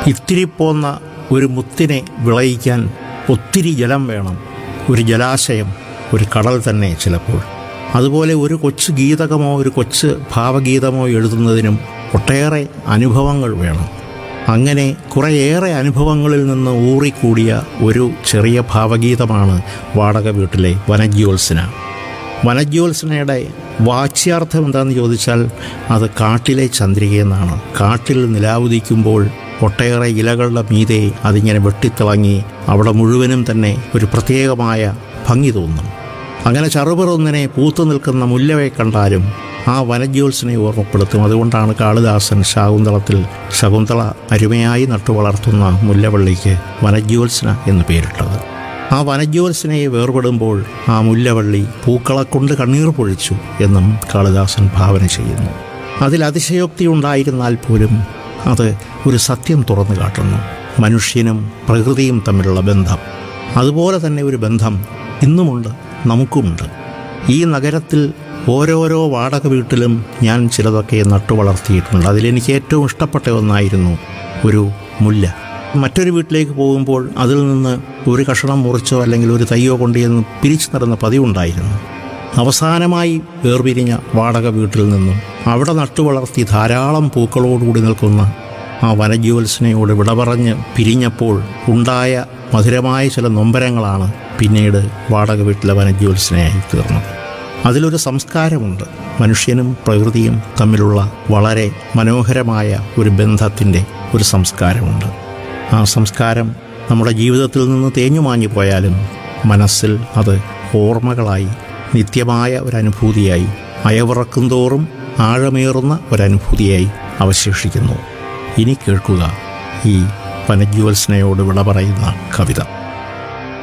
ഇത്തിരി പോന്ന ഒരു മുത്തിനെ വിളയിക്കാൻ ഒത്തിരി ജലം വേണം ഒരു ജലാശയം ഒരു കടൽ തന്നെ ചിലപ്പോൾ അതുപോലെ ഒരു കൊച്ചു ഗീതകമോ ഒരു കൊച്ചു ഭാവഗീതമോ എഴുതുന്നതിനും ഒട്ടേറെ അനുഭവങ്ങൾ വേണം അങ്ങനെ കുറേയേറെ അനുഭവങ്ങളിൽ നിന്ന് ഊറിക്കൂടിയ ഒരു ചെറിയ ഭാവഗീതമാണ് വാടക വീട്ടിലെ വനജ്യോത്സന വനജ്യോത്സനയുടെ വാച്യാർത്ഥം എന്താണെന്ന് ചോദിച്ചാൽ അത് കാട്ടിലെ ചന്ദ്രികയെന്നാണ് കാട്ടിൽ നിലാവുദിക്കുമ്പോൾ ഒട്ടേറെ ഇലകളുടെ മീതെ അതിങ്ങനെ വെട്ടിത്തിളങ്ങി അവിടെ മുഴുവനും തന്നെ ഒരു പ്രത്യേകമായ ഭംഗി തോന്നും അങ്ങനെ ചറുപിറൊന്നിനെ പൂത്തു നിൽക്കുന്ന മുല്ലവെ കണ്ടാലും ആ വനജ്യോത്സനെ ഓർമ്മപ്പെടുത്തും അതുകൊണ്ടാണ് കാളിദാസൻ ശാകുന്തളത്തിൽ ശകുന്തള അരുമയായി നട്ടു വളർത്തുന്ന മുല്ലവള്ളിക്ക് വനജ്യോത്സന എന്ന് പേരിട്ടത് ആ വനജ്യോത്സനയെ വേർപെടുമ്പോൾ ആ മുല്ലവള്ളി പൂക്കളെ കൊണ്ട് കണ്ണീർ പൊഴിച്ചു എന്നും കാളിദാസൻ ഭാവന ചെയ്യുന്നു അതിൽ അതിശയോക്തി ഉണ്ടായിരുന്നാൽ പോലും അത് ഒരു സത്യം തുറന്നു കാട്ടുന്നു മനുഷ്യനും പ്രകൃതിയും തമ്മിലുള്ള ബന്ധം അതുപോലെ തന്നെ ഒരു ബന്ധം ഇന്നുമുണ്ട് നമുക്കുമുണ്ട് ഈ നഗരത്തിൽ ഓരോരോ വാടക വീട്ടിലും ഞാൻ ചിലതൊക്കെ നട്ടു വളർത്തിയിട്ടുണ്ട് അതിലെനിക്ക് ഏറ്റവും ഇഷ്ടപ്പെട്ട ഒന്നായിരുന്നു ഒരു മുല്ല മറ്റൊരു വീട്ടിലേക്ക് പോകുമ്പോൾ അതിൽ നിന്ന് ഒരു കഷണം മുറിച്ചോ അല്ലെങ്കിൽ ഒരു തയ്യോ കൊണ്ടുചെന്ന് പിരിച്ചു നടന്ന പതിവുണ്ടായിരുന്നു അവസാനമായി വേർപിരിഞ്ഞ വാടക വീട്ടിൽ നിന്നും അവിടെ നട്ടു വളർത്തി ധാരാളം പൂക്കളോടുകൂടി നിൽക്കുന്ന ആ വനജ്യോത്സനയോട് വിട പറഞ്ഞ് പിരിഞ്ഞപ്പോൾ ഉണ്ടായ മധുരമായ ചില നൊമ്പരങ്ങളാണ് പിന്നീട് വാടക വീട്ടിലെ വനജ്യോത്സനയായി തീർന്നത് അതിലൊരു സംസ്കാരമുണ്ട് മനുഷ്യനും പ്രകൃതിയും തമ്മിലുള്ള വളരെ മനോഹരമായ ഒരു ബന്ധത്തിൻ്റെ ഒരു സംസ്കാരമുണ്ട് ആ സംസ്കാരം നമ്മുടെ ജീവിതത്തിൽ നിന്ന് തേഞ്ഞു മാഞ്ഞു പോയാലും മനസ്സിൽ അത് ഓർമ്മകളായി നിത്യമായ ഒരനുഭൂതിയായി അയവിറക്കും തോറും ആഴമേറുന്ന ഒരനുഭൂതിയായി അവശേഷിക്കുന്നു ഇനി കേൾക്കുക ഈ വനജ്യോത്സനയോട് വിട പറയുന്ന കവിത